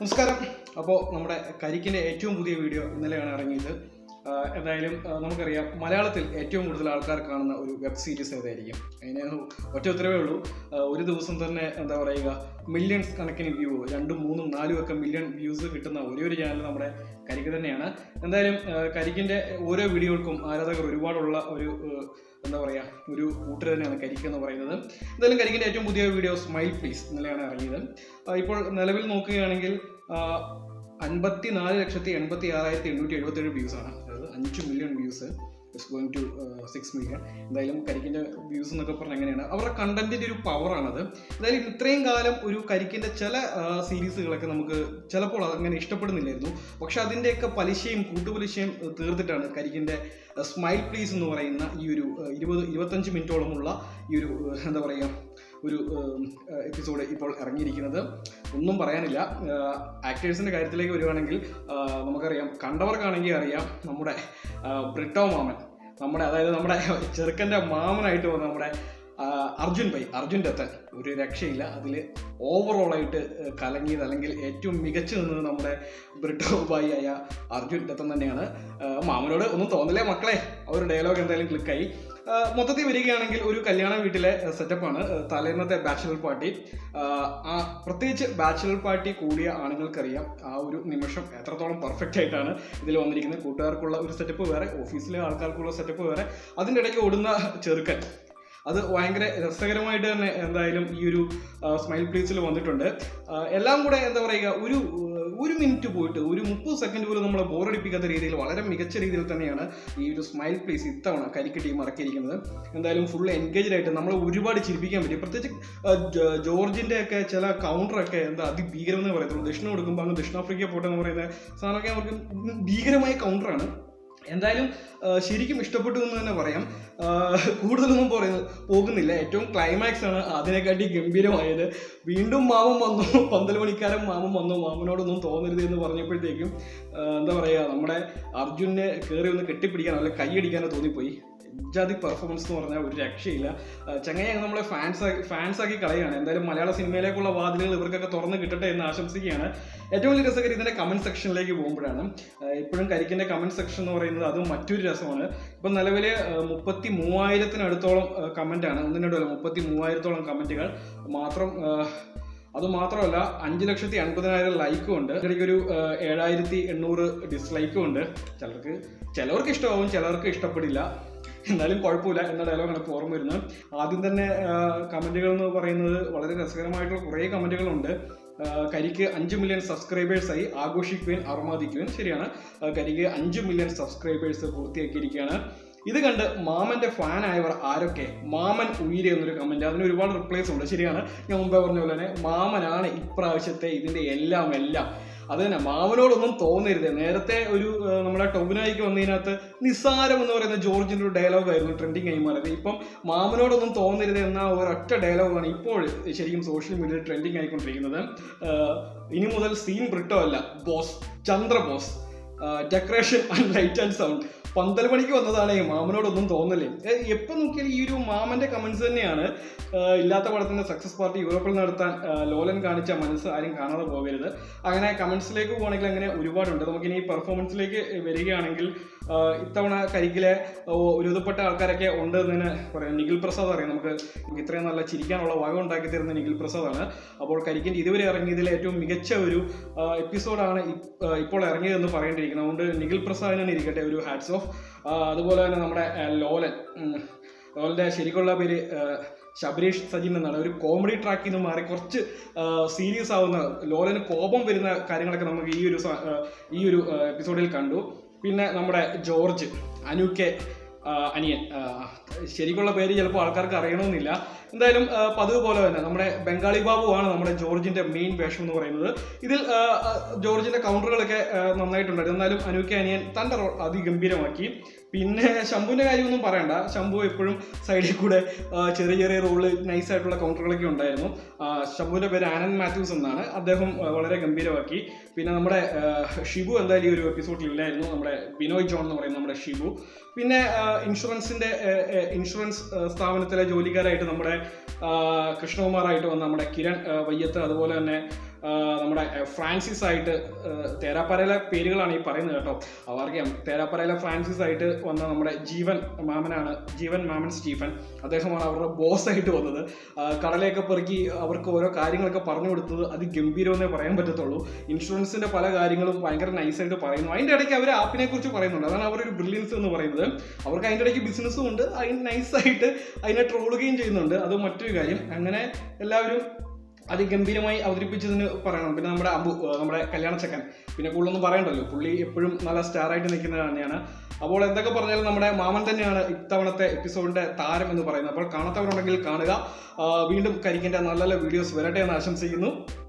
നമസ്കാരം അപ്പോൾ നമ്മുടെ കരിക്കിൻ്റെ ഏറ്റവും പുതിയ വീഡിയോ ഇന്നലെയാണ് ഇറങ്ങിയത് ആഹ് എന്തായാലും ആഹ് നമുക്കറിയാം മലയാളത്തിൽ ഏറ്റവും കൂടുതൽ ആൾക്കാർ കാണുന്ന ഒരു വെബ് സീരീസ് ഏതായിരിക്കും അതിന് ഒറ്റ ഉത്തരവേ ഉള്ളൂ ആഹ് ഒരു ദിവസം തന്നെ എന്താ പറയുക മില്യൺസ് കണക്കിന് വ്യൂ രണ്ടും മൂന്നും നാലും ഒക്കെ മില്യൺ വ്യൂസ് കിട്ടുന്ന ഒരേ ഒരു ചാനൽ നമ്മുടെ കരിക്ക് തന്നെയാണ് എന്തായാലും ആഹ് കരിക്കിൻ്റെ ഓരോ വീഡിയോകൾക്കും ആരാധകർ ഒരുപാടുള്ള ഒരു ആഹ് എന്താ പറയുക ഒരു കൂട്ടർ തന്നെയാണ് കരിക്ക് എന്ന് പറയുന്നത് എന്തായാലും കരിക്കിൻ്റെ ഏറ്റവും പുതിയ വീഡിയോ സ്മൈൽ പ്ലീസ് ഇന്നലെയാണ് ഇറങ്ങിയത് ആഹ് ഇപ്പോൾ നിലവിൽ നോക്കുകയാണെങ്കിൽ അൻപത്തി നാല് ലക്ഷത്തി എൺപത്തി ആറായിരത്തി എണ്ണൂറ്റി എഴുപത്തി ഏഴ് വ്യൂസ് ആണ് അതായത് അഞ്ച് million views it's going to six million എന്തായാലും കരിക്കിൻ്റെ വ്യൂസ് എന്നൊക്കെ പറഞ്ഞാൽ എങ്ങനെയാണ് അവരുടെ കണ്ടന്റിന്റെ ഒരു പവറാണത് എന്തായാലും ഇത്രയും കാലം ഒരു കരിക്കിന്റെ ചില സീരീസുകളൊക്കെ നമുക്ക് ചിലപ്പോൾ അങ്ങനെ ഇഷ്ടപ്പെടുന്നില്ലായിരുന്നു പക്ഷെ അതിൻ്റെയൊക്കെ പലിശയും കൂട്ടുപലിശയും ഏഹ്, തീർത്തിട്ടാണ് കരിക്കിന്റെ സ്മൈൽ പ്ലീസ് എന്ന് പറയുന്ന ഈ ഒരു ഏഹ്, ഇരുപത് ഇരുപത്തഞ്ച് മിനിറ്റോളമുള്ള ഈ ഒരു ഏഹ്, എന്താ പറയുക ഒരു എപ്പിസോഡ് ഇപ്പോൾ ഇറങ്ങിയിരിക്കുന്നത് ഒന്നും പറയാനില്ല ആക്ടേഴ്സിൻ്റെ കാര്യത്തിലേക്ക് വരുവാണെങ്കിൽ ആ, നമുക്കറിയാം കണ്ടവർക്കാണെങ്കിൽ അറിയാം നമ്മുടെ ആ, ബ്രിട്ടോ മാമൻ നമ്മുടെ അതായത് നമ്മുടെ ചെറുക്കൻ്റെ മാമനായിട്ട് വന്ന നമ്മുടെ ആ, അർജുൻ ഭായ് അർജുൻ ദത്തൻ ഒരു രക്ഷയില്ല അതിൽ ഓവറോളായിട്ട് കലങ്ങിയത് അല്ലെങ്കിൽ ഏറ്റവും മികച്ചു നിന്നത് നമ്മുടെ ബ്രിട്ടോ ഭായി ആയ അർജുൻ ദത്തൻ തന്നെയാണ് ആ, മാമനോട് ഒന്നും തോന്നില്ലേ മക്കളെ ആ ഒരു ഡയലോഗ് എന്തായാലും ക്ലിക്കായി ആ, മൊത്തത്തിൽ വരികയാണെങ്കിൽ ഒരു കല്യാണ വീട്ടിലെ സെറ്റപ്പാണ് തലേന്നത്തെ ബാച്ചിലർ പാർട്ടി ആ പ്രത്യേകിച്ച് ബാച്ചിലർ പാർട്ടി കൂടിയ ആണുങ്ങൾക്കറിയാം ആ ഒരു നിമിഷം എത്രത്തോളം പെർഫെക്റ്റ് ആയിട്ടാണ് ഇതിൽ വന്നിരിക്കുന്നത് കൂട്ടുകാർക്കുള്ള ഒരു സെറ്റപ്പ് വേറെ ഓഫീസിലെ ആൾക്കാർക്കുള്ള സെറ്റപ്പ് വേറെ അതിൻ്റെ ഇടയ്ക്ക് ഓടുന്ന ചെറുക്കൻ അത് ഭയങ്കര രസകരമായിട്ട് തന്നെ എന്തായാലും ഈ ഒരു സ്മൈൽ പ്ലീസിൽ വന്നിട്ടുണ്ട് ആ, എല്ലാം കൂടെ എന്താ പറയുക ഒരു ആ, ഒരു മിനിറ്റ് പോയിട്ട് ഒരു മുപ്പത് സെക്കൻഡ് പോലും നമ്മളെ ബോറടിപ്പിക്കാത്ത രീതിയിൽ വളരെ മികച്ച രീതിയിൽ തന്നെയാണ് ഈ ഒരു സ്മൈൽ പ്ലീസ് ഇത്തവണ കരിക്ക് ടീം ഇറക്കിയിരിക്കുന്നത് എന്തായാലും ഫുൾ എൻഗേജ്ഡ് ആയിട്ട് നമ്മളെ ഒരുപാട് ചിരിപ്പിക്കാൻ പറ്റി പ്രത്യേകിച്ച് ആ, ജോ- ജോർജിന്റെ ഒക്കെ ചില കൗണ്ടറൊക്കെ എന്താ അതിഭീകരം എന്ന് പറയത്തുള്ളൂ ദക്ഷിണ കൊടുക്കുമ്പോൾ അങ്ങ് ദക്ഷിണാഫ്രിക്ക പോട്ടെ എന്ന് പറയുന്ന സാധനമൊക്കെ അവർക്ക് ഭീകരമായ കൗണ്ടറാണ് എന്തായാലും ആ, ശരിക്കും ഇഷ്ടപ്പെട്ടു എന്ന് തന്നെ പറയാം ആ, കൂടുതലൊന്നും പറയുന്നത് പോകുന്നില്ല ഏറ്റവും ക്ലൈമാക്സ് ആണ് അതിനെക്കാട്ടി ഗംഭീരമായത് വീണ്ടും മാമൻ വന്നു പന്തൽ മണിക്കാരൻ മാമൻ വന്നു മാമനോടൊന്നും തോന്നരുത് എന്ന് പറഞ്ഞപ്പോഴത്തേക്കും ആ, എന്താ പറയുക നമ്മുടെ അർജുനെ കയറി ഒന്ന് കെട്ടിപ്പിടിക്കാനോ അല്ലെ കൈയടിക്കാനോ തോന്നിപ്പോയി ജാതി പെർഫോമൻസ് എന്ന് പറഞ്ഞാൽ ഒരു രക്ഷയില്ല ആ, ചങ്ങായി അങ്ങ് നമ്മളെ ഫാൻസ് ഫാൻസ് ആക്കി കളയുകയാണ് എന്തായാലും മലയാള സിനിമയിലേക്കുള്ള വാതിലുകൾ ഇവർക്കൊക്കെ തുറന്ന് കിട്ടട്ടെ എന്ന് ആശംസിക്കുകയാണ് ഏറ്റവും വലിയ രസകരം ഇതിന്റെ കമന്റ് സെക്ഷനിലേക്ക് പോകുമ്പോഴാണ് ആ, ഇപ്പോഴും കരിക്കിന്റെ കമന്റ് സെക്ഷൻ എന്ന് പറയുന്നത് അതും മറ്റൊരു രസമാണ് ഇപ്പം നിലവിൽ മുപ്പത്തി മൂവായിരത്തിനടുത്തോളം കമന്റ് ആണ് ഒന്നിനടുമല്ല മുപ്പത്തി മൂവായിരത്തോളം കമന്റുകൾ മാത്രം ആ, അത് മാത്രമല്ല അഞ്ച് ലക്ഷത്തി അൻപതിനായിരം ലൈക്കും ഉണ്ട് ഇതിലേക്ക് ഒരു ഏഴായിരത്തി എണ്ണൂറ് ഡിസ്ലൈക്കും ഉണ്ട് ചിലർക്ക് ചിലവർക്ക് ഇഷ്ടമാവും ചിലർക്ക് ഇഷ്ടപ്പെടില്ല എന്നാലും കുഴപ്പമില്ല എന്ന ഡയലോഗാണ് ഇപ്പോൾ ഓർമ്മ വരുന്നത് ആദ്യം തന്നെ കമന്റുകൾ എന്ന് പറയുന്നത് വളരെ രസകരമായിട്ടുള്ള കുറേ കമന്റുകളുണ്ട് ആ, കരിക്ക് അഞ്ച് മില്യൺ സബ്സ്ക്രൈബേഴ്സായി ആഘോഷിക്കുവാൻ അർമാദിക്കുവാൻ ശരിയാണ് ആ, കരിക്ക് അഞ്ച് മില്യൺ സബ്സ്ക്രൈബേഴ്സ് പൂർത്തിയാക്കിയിരിക്കുകയാണ് ഇത് കണ്ട് മാമന്റെ ഫാൻ ആയവർ ആരൊക്കെ മാമൻ ഉയരെ എന്നൊരു കമന്റ് അതിന് ഒരുപാട് റിപ്ലൈസ് ഉണ്ട് ശരിയാണ് ഞാൻ മുമ്പേ പറഞ്ഞ പോലെ തന്നെ മാമനാണ് ഇപ്രാവശ്യത്തെ ഇതിന്റെ എല്ലാം എല്ലാം അത് തന്നെ മാമനോടൊന്നും തോന്നരുത് നേരത്തെ ഒരു ആ, നമ്മുടെ ടൊബിനായിക്ക് വന്നതിനകത്ത് നിസ്സാരം എന്ന് പറയുന്ന ജോർജിന്റെ ഒരു ഡയലോഗ് ആയിരുന്നു ട്രെൻഡിങ് ആയി മാറിയത് ഇപ്പം മാമനോടൊന്നും തോന്നരുത് എന്ന ഒരൊറ്റ ഡയലോഗാണ് ഇപ്പോൾ ശരിക്കും സോഷ്യൽ മീഡിയയിൽ ട്രെൻഡിങ് ആയിക്കൊണ്ടിരിക്കുന്നത് ആ, ഇനി മുതൽ സീൻ ബ്രിട്ടോ അല്ല Bose Chandra Bose decoration and light and sound പന്തൽ മണിക്ക് വന്നതാണ് ഈ മാമനോടൊന്നും തോന്നലേ എപ്പോൾ നോക്കിയാലും ഈ ഒരു മാമന്റെ കമന്റ്സ് തന്നെയാണ് ആ, ഇല്ലാത്ത പടത്തിന്റെ സക്സസ് പാർട്ടി യൂറോപ്പിൽ നടത്താൻ ആ, ലോലൻ കാണിച്ച മനസ്സ് ആരും കാണാതെ പോകരുത് അങ്ങനെ കമന്റ്സിലേക്ക് പോകുകയാണെങ്കിൽ അങ്ങനെ ഒരുപാടുണ്ട് നമുക്കിനി പെർഫോമൻസിലേക്ക് വരികയാണെങ്കിൽ ആ, ഇത്തവണ കരിക്കിലെ ഓ, ഒരുവിധപ്പെട്ട ആൾക്കാരൊക്കെ ഉണ്ട് എന്ന് തന്നെ പറയാം നിഖിൽ പ്രസാദ് അറിയാം നമുക്ക് നമുക്ക് ഇത്രയും നല്ല ചിരിക്കാനുള്ള വക ഉണ്ടാക്കി തരുന്ന നിഖിൽ പ്രസാദാണ് അപ്പോൾ കരിക്കിൻ്റെ ഇതുവരെ ഇറങ്ങിയതിൽ ഏറ്റവും മികച്ച ഒരു എപ്പിസോഡാണ് ഇപ്പോൾ ഇറങ്ങിയതെന്ന് പറയേണ്ടിയിരിക്കുന്നത് അതുകൊണ്ട് നിഖിൽ പ്രസാദിനാണ് ഇരിക്കട്ടെ ഒരു ഹാറ്റ്സ് ഓഫ് അതുപോലെ തന്നെ നമ്മുടെ ആ, ലോലൻ ഉം, ലോലൻ്റെ ശരിക്കുള്ള പേര് ആ, ശബരീഷ് സജിൻ എന്നാണ് ഒരു കോമഡി ട്രാക്കിൽ നിന്ന് മാറി കുറച്ച് സീരിയസ് ആവുന്ന ലോലന് കോപം വരുന്ന കാര്യങ്ങളൊക്കെ നമുക്ക് ഈ ഒരു സ- ആ, ഈ ഒരു എപ്പിസോഡിൽ കണ്ടു പിന്നെ നമ്മുടെ ജോർജ് അനുക്കെ ആ, അനിയൻ ആ, ശരിക്കുള്ള പേര് ചിലപ്പോൾ ആൾക്കാർക്ക് അറിയണമെന്നില്ല എന്തായാലും ആ, പതിവ് പോലെ തന്നെ നമ്മുടെ ബംഗാളി ബാബുവാണ് നമ്മുടെ ജോർജിന്റെ മെയിൻ വേഷം എന്ന് പറയുന്നത് ഇതിൽ ആ, ആ, ജോർജിന്റെ കൗണ്ടറുകളൊക്കെ ആ, നന്നായിട്ടുണ്ടായിരുന്നു എന്നാലും അനൂക്കെ അനിയൻ തന്റെ റോൾ അതിഗംഭീരമാക്കി പിന്നെ ശംഭുവിന്റെ കാര്യമൊന്നും പറയണ്ട ശംഭു എപ്പോഴും സൈഡിൽ കൂടെ ആ, ചെറിയ ചെറിയ റോള് നൈസായിട്ടുള്ള കൗണ്ടറുകളൊക്കെ ഉണ്ടായിരുന്നു ആ, ശംഭുവിന്റെ പേര് ആനന്ദ് മാത്യൂസ് എന്നാണ് അദ്ദേഹം ആ, വളരെ ഗംഭീരമാക്കി പിന്നെ നമ്മുടെ ആ, ഷിബു എന്തായാലും ഈ ഒരു എപ്പിസോഡിൽ ഇല്ലായിരുന്നു നമ്മുടെ ബിനോയ് ജോൺ എന്ന് പറയുന്ന നമ്മുടെ ഷിബു പിന്നെ ആ, ഇൻഷുറൻസിന്റെ ആ, ആ, ഇൻഷുറൻസ് ആ, സ്ഥാപനത്തിലെ ജോലിക്കാരായിട്ട് നമ്മുടെ ആ, കൃഷ്ണകുമാറായിട്ട് വന്ന നമ്മുടെ കിരൺ ആ, വയ്യത്ത് അതുപോലെ തന്നെ ആ, നമ്മുടെ ആ, ഫ്രാൻസിസ് ആയിട്ട് ആ, തേരാപ്പാരയിലെ പേരുകളാണ് ഈ പറയുന്നത് കേട്ടോ അവർക്കറിയാം തേരാപ്പാരയിലെ ഫ്രാൻസിസ് ആയിട്ട് വന്ന നമ്മുടെ ജീവൻ മാമനാണ് ജീവൻ മാമൻ സ്റ്റീഫൻ അദ്ദേഹമാണ് അവരുടെ ബോസ് ആയിട്ട് വന്നത് ആ, കടലയൊക്കെ പെറുക്കി അവർക്ക് ഓരോ കാര്യങ്ങളൊക്കെ പറഞ്ഞു കൊടുത്തത് അതിഗംഭീരമെന്നേ പറയാൻ പറ്റത്തുള്ളൂ ഇൻഷുറൻസിന്റെ പല കാര്യങ്ങളും ഭയങ്കര നൈസായിട്ട് പറയുന്നു അതിന്റെ ഇടയ്ക്ക് അവർ ആപ്പിനെ കുറിച്ച് പറയുന്നുണ്ട് അതാണ് അവരൊരു ബ്രില്യൻസ് എന്ന് പറയുന്നത് അവർക്ക് അതിന്റെ ഇടയ്ക്ക് ബിസിനസ്സും ഉണ്ട് അതിന് നൈസായിട്ട് അതിനെ ട്രോളുകയും ചെയ്യുന്നുണ്ട് അത് മറ്റൊരു കാര്യം അങ്ങനെ എല്ലാവരും അതിഗംഭീരമായി അവതരിപ്പിച്ചതിന് പറയണം പിന്നെ നമ്മുടെ അബു ആ, നമ്മുടെ കല്യാണച്ചക്കൻ പിന്നെ കൂടുതലൊന്നും പറയണ്ടല്ലോ പുള്ളി എപ്പോഴും നല്ല സ്റ്റാർ ആയിട്ട് നിൽക്കുന്നത് തന്നെയാണ് അപ്പോൾ എന്തൊക്കെ പറഞ്ഞാലും നമ്മുടെ മാമൻ തന്നെയാണ് ഇത്തവണത്തെ എപ്പിസോഡിന്റെ താരം എന്ന് പറയുന്നത് അപ്പോൾ കാണാത്തവരുണ്ടെങ്കിൽ കാണുക ആ, വീണ്ടും കരിക്കിന്റെ നല്ല നല്ല വീഡിയോസ് വരട്ടെ എന്ന് ആശംസിക്കുന്നു